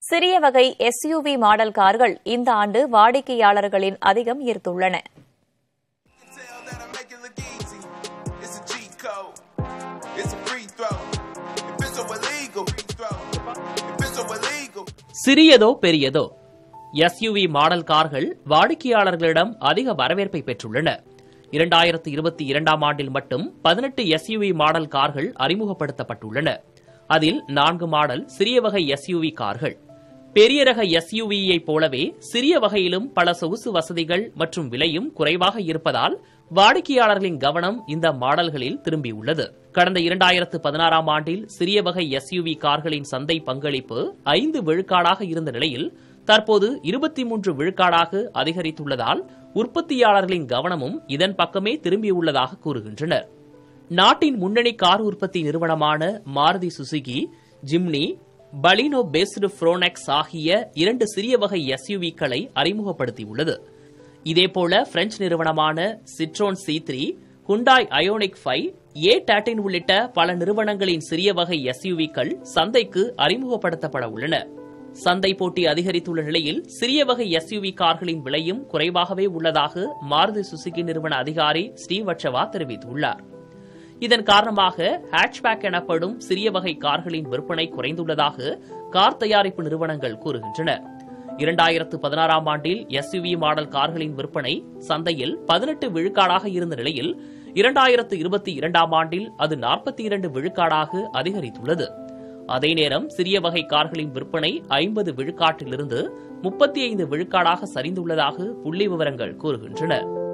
சிறிய வகை SUV model கார்கள் இந்த ஆண்டு வாடிக்கையாளர்களின் அதிகம் ஈர்த்துள்ளன Tell that I make it look easy. It's a cheat code. It's a free throw. If it's so illegal, free throw. If it's so illegal. சிறியதோ பெரியதோ எஸ்யூவி மாடல் கார்கள் வாடிக்கையாளர்களிடம் அதிக வரவேற்பை பெற்றுள்ளன இரண்டாயிரத்து இருபத்தி இரண்டாம் ஆண்டில் மட்டும் பதினெட்டு எஸ்யூவி மாடல் கார்கள் அறிமுகப்படுத்தப்பட்டுள்ளன அதில் நான்கு மாடல் சிறிய வகை எஸ்யூவி கார்கள் பெரிய ரக எஸ்யூவியை போலவே சிறிய வகையிலும் பல சொகுசு வசதிகள் மற்றும் விலையும் குறைவாக இருப்பதால் வாடிக்கையாளர்களின் கவனம் இந்த மாடல்களில் திரும்பியுள்ளது கடந்த இரண்டாயிரத்து பதினாறாம் ஆண்டில் சிறிய வகை எஸ்யூவி கார்களின் சந்தை பங்களிப்பு ஐந்து விழுக்காடாக இருந்த நிலையில் தற்போது இருபத்தி மூன்று விழுக்காடாக அதிகரித்துள்ளதால் உற்பத்தியாளர்களின் கவனமும் இதன் பக்கமே திரும்பியுள்ளதாக கூறுகின்றனர் நாட்டின் முன்னணி கார் உற்பத்தி நிறுவனமான Maruti Suzuki Jimny Baleno based Fronx ஆகிய இரண்டு சிறிய வகை எஸ்யூவிக்களை அறிமுகப்படுத்தியுள்ளது இதேபோல பிரெஞ்சு நிறுவனமான Citroen C three Hyundai Ioniq five ஏ டேட்டின் உள்ளிட்ட பல நிறுவனங்களின் சிறிய வகை எஸ்யூவிக்கள் சந்தைக்கு அறிமுகப்படுத்தப்பட உள்ளன சந்தை போட்டி அதிகரித்துள்ள நிலையில் சிறிய வகை எஸ்யூவி கார்களின் விலையும் குறைவாகவே உள்ளதாக மாருதி சுசுகி நிறுவன அதிகாரி ஸ்ரீவட்சவா தெரிவித்துள்ளார் இதன் காரணமாக ஹேட்ச்பேக் எனப்படும் சிறிய வகை கார்களின் விற்பனை குறைந்துள்ளதாக கார் தயாரிப்பு நிறுவனங்கள் கூறுகின்றன இரண்டாயிரத்து பதினாறாம் ஆண்டில் எஸ்யூவி மாடல் கார்களின் விற்பனை சந்தையில் பதினெட்டு விழுக்காடாக இருந்த நிலையில் இரண்டாயிரத்து இருபத்தி இரண்டாம் ஆண்டில் அது நாற்பத்தி இரண்டு விழுக்காடாக அதிகரித்துள்ளது அதே நேரம் சிறிய வகை கார்களின் விற்பனை ஐம்பது விழுக்காட்டிலிருந்து முப்பத்தி ஐந்து விழுக்காடாக சரிந்துள்ளதாக புள்ளி விவரங்கள் கூறுகின்றன